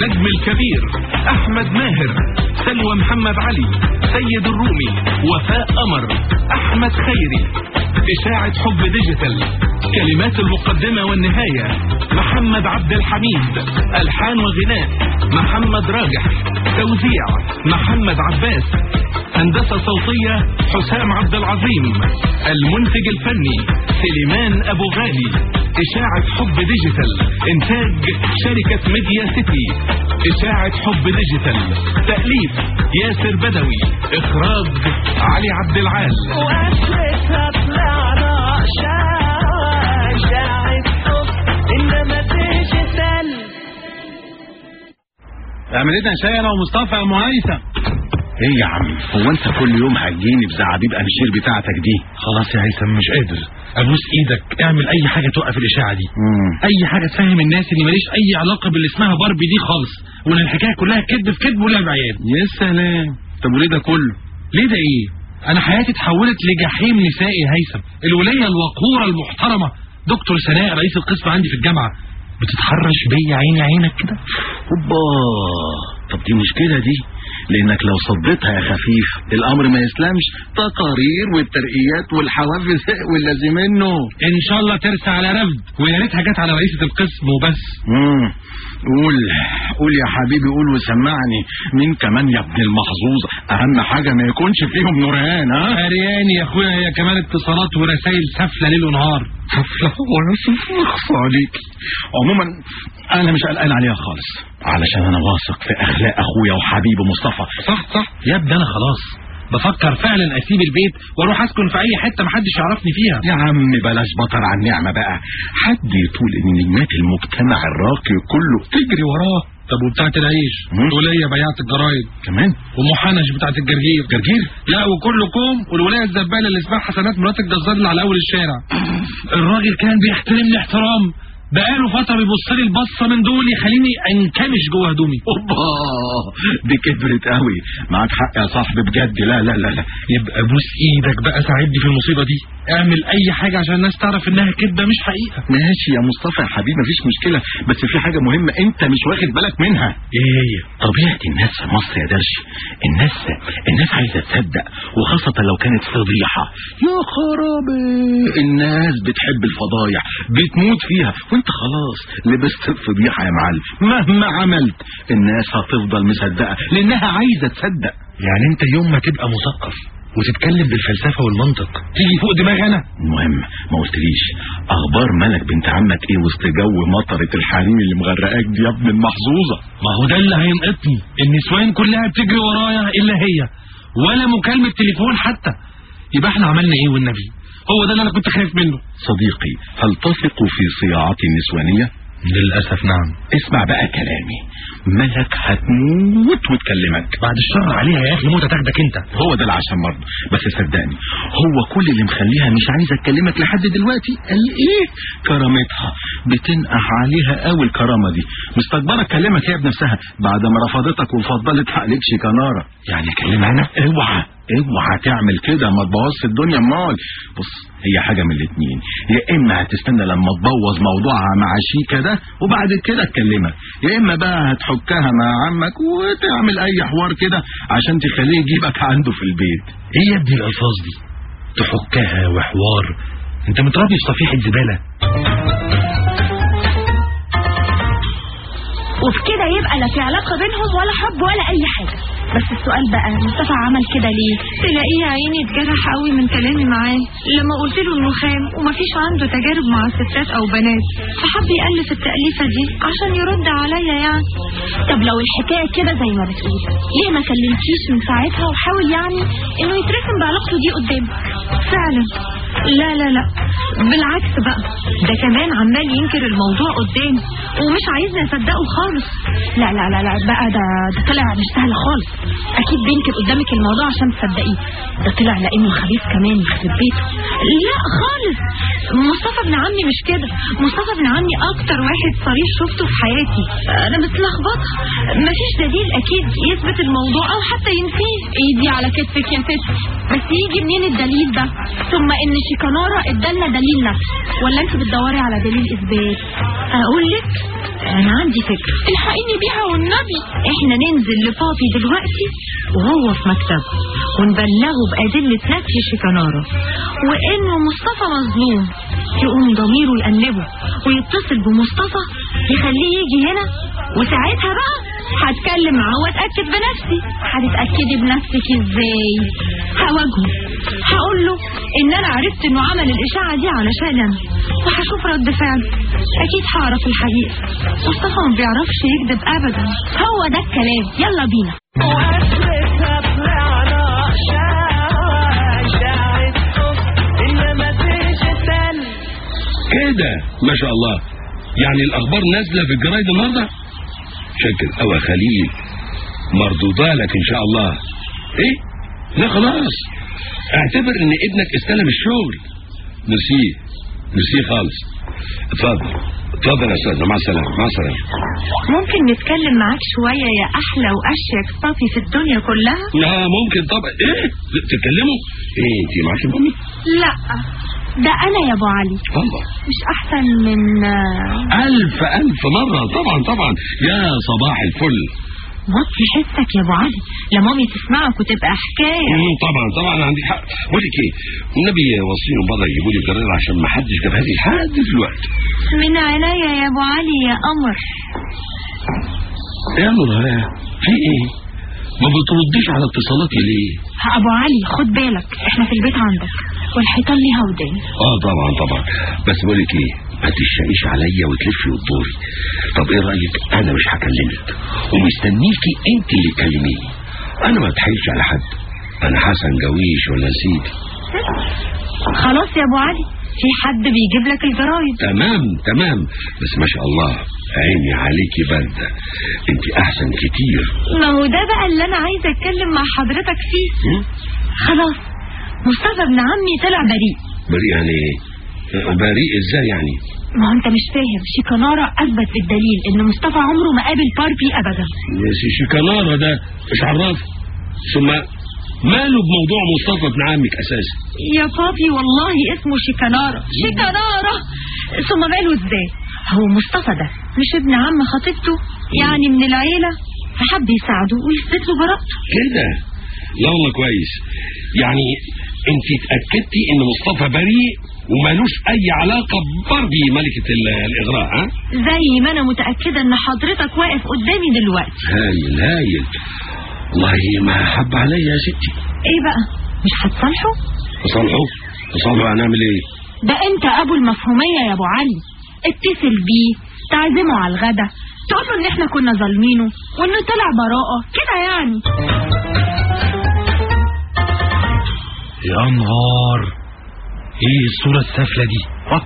نجم الكبير احمد ماهر سلوى محمد علي سيد الرومي وفاء قمر احمد خيري اشاعة حب ديجيتال كلمات المقدمة والنهاية محمد عبد الحميد الحان وغناء محمد راجح توزيع محمد عباس هندسة صوتية حسام عبد العظيم المنتج الفني سليمان ابو غالي اشاعة حب ديجيتال انتاج شركة ميديا سيتي اشاعة حب ديجيتال تأليف ياسر بدوي اخراج علي عبد العال وقفلتها طلعنا شاعر شاعر انما ديجيتال اعمل لنا شاي انا ومصطفى يا ام هيثم ايه يا عم هو انت كل يوم هتجيني بزعابيب امشير بتاعتك دي خلاص يا هيثم مش قادر ابوس ايدك اعمل اي حاجه توقف الاشاعه دي مم. اي حاجه تفهم الناس ان ماليش اي علاقه باللي اسمها باربي دي خالص وان الحكايه كلها كذب في كذب ولعب عيال يا سلام طب وليه ده كله ليه ده ايه انا حياتي اتحولت لجحيم نسائي يا هيثم الوليه الوقوره المحترمه دكتور سناء رئيس القسم عندي في الجامعه بتتحرش بيا عيني عينك كده اوبا طب دي مشكله دي لانك لو صديتها يا خفيف الامر ما يسلمش تقارير والترقيات والحوافز والذي منه ان شاء الله ترسى على رفد ويا ريتها جت على رئيسه القسم وبس مم. قول قول يا حبيبي قول وسمعني مين كمان يا ابن المحظوظ اهم حاجه ما يكونش فيهم نورهان ها ارياني يا اخويا هي كمان اتصالات ورسائل سافله ليل ونهار طفله وانا اخصى عليك عموما انا مش قلقان عليها خالص علشان انا واثق في اخلاق اخويا وحبيبي مصطفى صح صح يا ابني انا خلاص بفكر فعلا اسيب البيت واروح اسكن في اي حته محدش يعرفني فيها يا عم بلاش بطر عن نعمة بقى حد يطول ان نجمات المجتمع الراقي كله تجري وراه طب وبتاعت العيش مم. ولية بياعة الجرايد كمان ومحنش بتاعت الجرجير جرجير لا وكلكم والولايه الزباله اللي اسمها حسنات مرات الجزار اللي على اول الشارع الراجل كان بيحترمني احترام بقاله فتره بيبص لي البصه من دول يخليني انكمش جوه هدومي اوبا دي كبرت قوي معاك حق يا صاحبي بجد لا لا لا لا يبقى بوس ايدك بقى ساعدني في المصيبه دي اعمل اي حاجه عشان الناس تعرف انها كدبه مش حقيقه ماشي يا مصطفى يا حبيبي مفيش مشكلة بس في حاجة مهمة انت مش واخد بالك منها ايه هي طبيعة الناس في مصر يا درش الناس الناس عايزة تصدق وخاصة لو كانت فضيحة يا خرابي الناس بتحب الفضايح بتموت فيها وانت خلاص لبست الفضيحة يا معلم مهما عملت الناس هتفضل مصدقة لانها عايزة تصدق يعني انت يوم ما تبقى مثقف وتتكلم بالفلسفه والمنطق تيجي فوق دماغي انا المهم ما قلتليش اخبار ملك بنت عمك ايه وسط جو مطرة الحريم اللي مغرقاك دي يا ابن المحظوظة ما هو ده اللي هينقطني النسوان كلها بتجري ورايا الا هي ولا مكالمه تليفون حتى يبقى احنا عملنا ايه والنبي هو ده اللي انا كنت خايف منه صديقي هل تثق في صياعتي النسوانية للاسف نعم اسمع بقى كلامي ملك هتموت وتكلمك بعد الشر عليها يا اخي موت تاخدك انت هو ده العشم برضه بس صدقني هو كل اللي مخليها مش عايزه تكلمك لحد دلوقتي قال ايه كرامتها بتنقح عليها قوي الكرامه دي مستكبره تكلمك هي بنفسها بعد ما رفضتك وفضلت عليك شيكاناره يعني اكلمها انا اوعى اوعى تعمل كده ما تبوظش الدنيا امال بص هي حاجه من الاتنين يا اما هتستنى لما تبوظ موضوعها مع شيكا ده وبعد كده تكلمك يا اما بقى هتحكها مع عمك وتعمل اي حوار كده عشان تخليه يجيبك عنده في البيت ايه يا ابني الالفاظ دي تحكها وحوار انت متربي في صفيحه زباله وبكده يبقى لا في علاقة بينهم ولا حب ولا أي حاجة بس السؤال بقى مصطفى عمل كده ليه؟ تلاقيه يا عيني اتجرح قوي من كلامي معاه لما قلت له انه خام ومفيش عنده تجارب مع ستات او بنات فحب يألف التأليفة دي عشان يرد عليا يعني طب لو الحكاية كده زي ما بتقول ليه ما كلمتيش من ساعتها وحاول يعني إنه يترسم بعلاقته دي قدامك فعلا لا لا لا بالعكس بقى ده كمان عمال ينكر الموضوع قدامي ومش عايزني اصدقه خالص لا لا لا لا بقى ده ده طلع مش سهل خالص أكيد بينكر قدامك الموضوع عشان تصدقيه ده طلع لأنه خبيث كمان يخرب بيته لا خالص مصطفى ابن عمي مش كده مصطفى ابن عمي اكتر واحد صريح شفته في حياتي انا متلخبطه مفيش دليل اكيد يثبت الموضوع او حتى ينفيه ايدي على كتفك يا ست بس يجي منين الدليل ده ثم ان شيكانورا ادالنا دليل نفس ولا انت بتدوري على دليل اثبات اقول لك انا عندي فكرة الحقيني بيها والنبي احنا ننزل لبابي دلوقتي وهو في مكتبه ونبلغه بأدلة نفي شيكانارا وانه مصطفى مظلوم يقوم ضميره يأنبه ويتصل بمصطفى يخليه يجي هنا وساعتها بقى هتكلم معاه واتأكد بنفسي هتتأكدي بنفسك ازاي هواجهه هقول له ان انا عرفت انه عمل الاشاعة دي علشان انا وهشوف رد فعله اكيد هعرف الحقيقة مصطفى ما بيعرفش يكذب ابدا هو ده الكلام يلا بينا وقفلتها طلعنا شاشة إنما ديجيتال كده ما شاء الله يعني الاخبار نازله في الجرايد النهارده شكل او خليل مردوده لك ان شاء الله ايه لا خلاص اعتبر ان ابنك استلم الشغل نسيه نسيه خالص اتفضل اتفضل يا استاذ مع السلامه مع السلامه ممكن نتكلم معاك شوية يا احلى واشيك بابي في الدنيا كلها لا ممكن طبعا ايه تتكلموا ايه انت معاكي مامي لا ده انا يا ابو علي الله مش احسن من آه، الف الف مره طبعا طبعا يا صباح الفل وطي حسك يا ابو علي لا مامي تسمعك وتبقى حكاية مم، طبعا طبعا عندي حق بقول لك ايه النبي وصيهم بره يجيبوا لي الجرار عشان ما حدش جابها لي لحد دلوقتي من عينيا يا ابو علي يا قمر يا نورها في ايه ما بترديش على اتصالاتي ليه ابو علي خد بالك احنا في البيت عندك والحيطان ليها ودان اه طبعا طبعا بس بقول لك ايه ما تشقيش عليا وتلفي وتدوري طب ايه رايك انا مش هكلمك ومستنيكي انت اللي تكلميني انا ما اتحايلش على حد انا حسن جويش ولا نسيتي خلاص يا ابو علي في حد بيجيب لك الجرايد تمام تمام بس ما شاء الله عيني عليكي باردة انت احسن كتير ما هو ده بقى اللي انا عايزه اتكلم مع حضرتك فيه م? خلاص مصطفى ابن عمي طلع بريء بريء يعني ايه بريء ازاي يعني ما هو انت مش فاهم شيكانارا اثبت بالدليل ان مصطفى عمره ما قابل باربي ابدا يا سي شيكانارا ده مش عراف ثم ماله بموضوع مصطفى ابن عمك اساسا يا بابي والله اسمه شيكانارا شيكانارا ثم ماله ازاي هو مصطفى ده مش ابن عم خطيبته يعني من العيلة فحب يساعده ويثبت له براءته كده لا والله كويس يعني انت اتاكدتي ان مصطفى بريء ومالوش اي علاقه بباربي ملكه ال- الاغراء ها زي ما انا متأكدة ان حضرتك واقف قدامي دلوقتي هايل هايل والله ما حب عليا يا ستي ايه بقى مش هتصالحه تصالحوا تصالحوا هنعمل ايه ده انت ابو المفهومية يا ابو علي اتصل بيه تعزمه على الغدا تقول له ان احنا كنا ظالمينه وانه طلع براءة كده يعني يا نهار ايه الصورة السافلة دي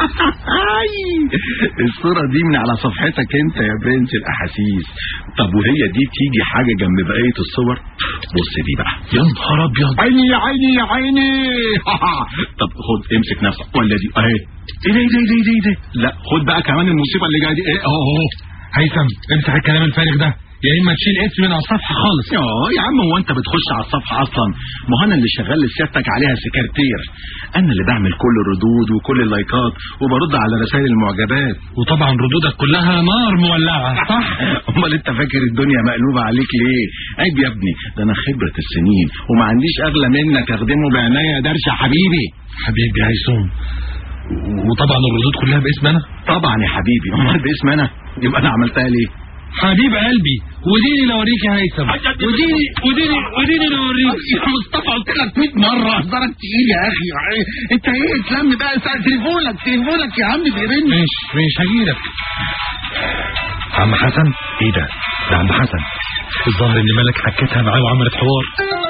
الصورة دي من على صفحتك انت يا برنس الاحاسيس طب وهي دي تيجي حاجة جنب بقية الصور بص دي بقى يا نهار ابيض عيني يا عيني يا عيني طب خد امسك نفسك ولا دي اهي ايه ده ايه ده ايه ده ايه ده لا خد بقى كمان المصيبة اللي جاية دي ايه اهو اهو هيثم امسح الكلام الفارغ ده يا اما تشيل اسم من على الصفحة خالص اه يا عم هو انت بتخش على الصفحة اصلا ما هو انا اللي شغال لسيادتك عليها سكرتير انا اللي بعمل كل الردود وكل اللايكات وبرد على رسائل المعجبات وطبعا ردودك كلها نار مولعة صح امال انت فاكر الدنيا مقلوبة عليك ليه عيب يا ابني ده انا خبرة السنين وما عنديش اغلى منك اخدمه بعناية يا درش يا حبيبي حبيبي هيثم وطبعا الردود كلها باسم انا طبعا يا حبيبي امال باسم انا يبقى انا عملتها ليه حبيب قلبي وديني لو اوريك يا هيثم وديني وديني وديني لو اوريك يا مصطفى قلت لك 100 مرة اصدرك تقيل يا اخي انت ايه تلم بقى ساعة تليفونك تليفونك يا عم بيرن ماشي ماشي هجيلك عم حسن ايه ده ده عم حسن الظاهر ان مالك حكيتها معاه وعملت حوار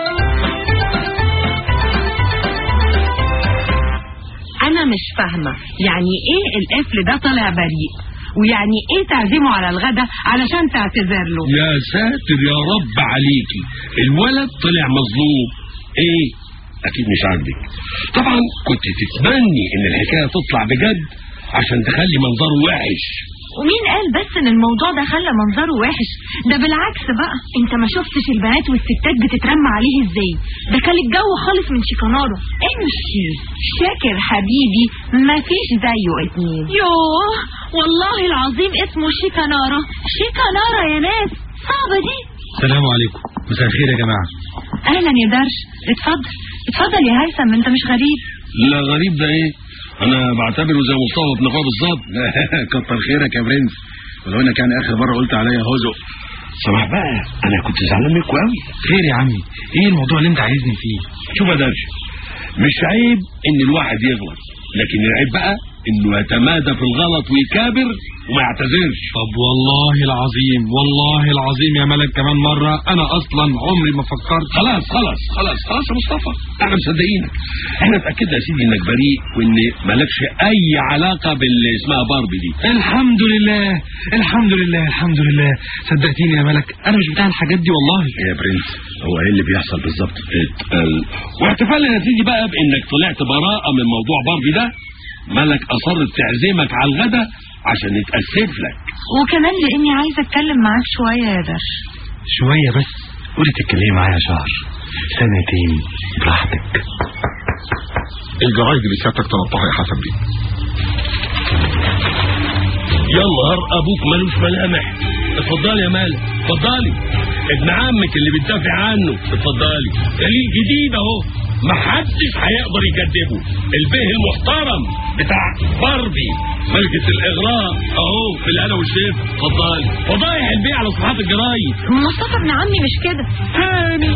انا مش فاهمة يعني ايه القفل ده طالع بريء ويعني ايه تعزمه على الغدا علشان تعتذر له يا ساتر يا رب عليكي الولد طلع مظلوم ايه اكيد مش عاجبك طبعا كنت تتمني ان الحكايه تطلع بجد عشان تخلي منظره وحش ومين قال بس ان الموضوع ده خلى منظره وحش ده بالعكس بقى انت ما شفتش البنات والستات بتترمى عليه ازاي ده كان الجو خالص من شيكانارو امشي شاكر حبيبي مفيش زيه اتنين يوه والله العظيم اسمه شيكانارا شيكانارا يا ناس صعبة دي السلام عليكم مساء الخير يا جماعة اهلا يا درش اتفضل اتفضل يا هيثم انت مش غريب لا غريب ده ايه انا بعتبره زي مصطفى ابن اخويا بالظبط كتر خيرك يا برنس ولو انك كان اخر مره قلت عليا هزق سمح بقى انا كنت زعلان منكم قوي خير يا عمي ايه الموضوع اللي انت عايزني فيه شوف يا درش مش عيب ان الواحد يغلط لكن العيب بقى انه يتمادى في الغلط ويكابر وما يعتذرش طب والله العظيم والله العظيم يا ملك كمان مرة انا اصلا عمري ما فكرت خلاص خلاص خلاص خلاص يا مصطفى احنا مصدقينك احنا اتاكدنا يا سيدي انك بريء وان مالكش اي علاقه باللي اسمها باربي دي الحمد لله الحمد لله الحمد لله صدقتيني يا ملك انا مش بتاع الحاجات دي والله يا برنس هو ايه اللي بيحصل بالظبط اتقل واحتفالا يا سيدي بقى بانك طلعت براءه من موضوع باربي ده ملك اصرت تعزمك على الغدا عشان يتاسف لك وكمان لاني عايزه اتكلم معاك شويه يا درش شوية بس قولي تتكلمي معايا شهر سنتين براحتك الجرايد اللي سيادتك طلبتها يا حسن بيه يا نهار ابوك ملوش ملامح اتفضلي يا مالك اتفضلي ابن عمك اللي بتدافع عنه اتفضلي دليل جديد اهو محدش هيقدر يكذبه البيه المحترم بتاع باربي ملكة الاغراء اهو في الهنا والشيف اتفضلي فضايح البيه على صفحات الجرايد مصطفى ابن عمي مش كده تاني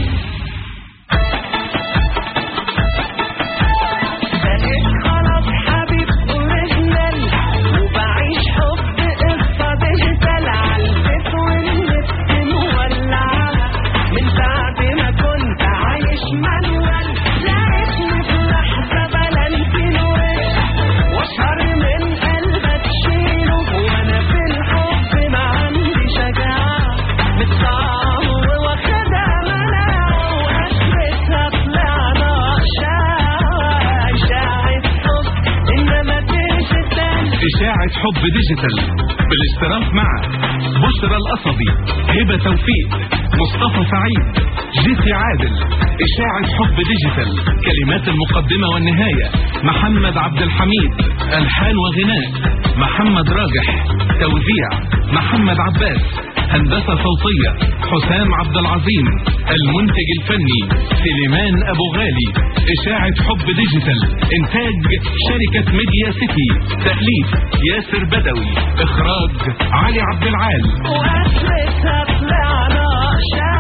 بقيت خلاص حبيب اوريجينال وبعيش حب قصة ديجيتال عالبيت والنت مولعة من بعد ما كنت عايش مانوال لقيتني في لحظة بلنتين وش واشهر من قلبك شيله وانا في الحب ما عندي شجاعة متصعب واخدها مناعة واخرتها طلعنا اشاعة اشاعة حب انما ديجيتال إشاعة حب ديجيتال بالاشتراك مع بشرى القصبي هبة توفيق مصطفى سعيد جيسي عادل إشاعة حب ديجيتال كلمات المقدمة والنهاية محمد عبد الحميد ألحان وغناء محمد راجح توزيع محمد عباس هندسة صوتية حسام عبد العظيم المنتج الفني سليمان أبو غالي إشاعة حب ديجيتال إنتاج شركة ميديا سيتي تأليف ياسر بدوي إخراج علي عبد العال واخرتها طلعنا اشاعة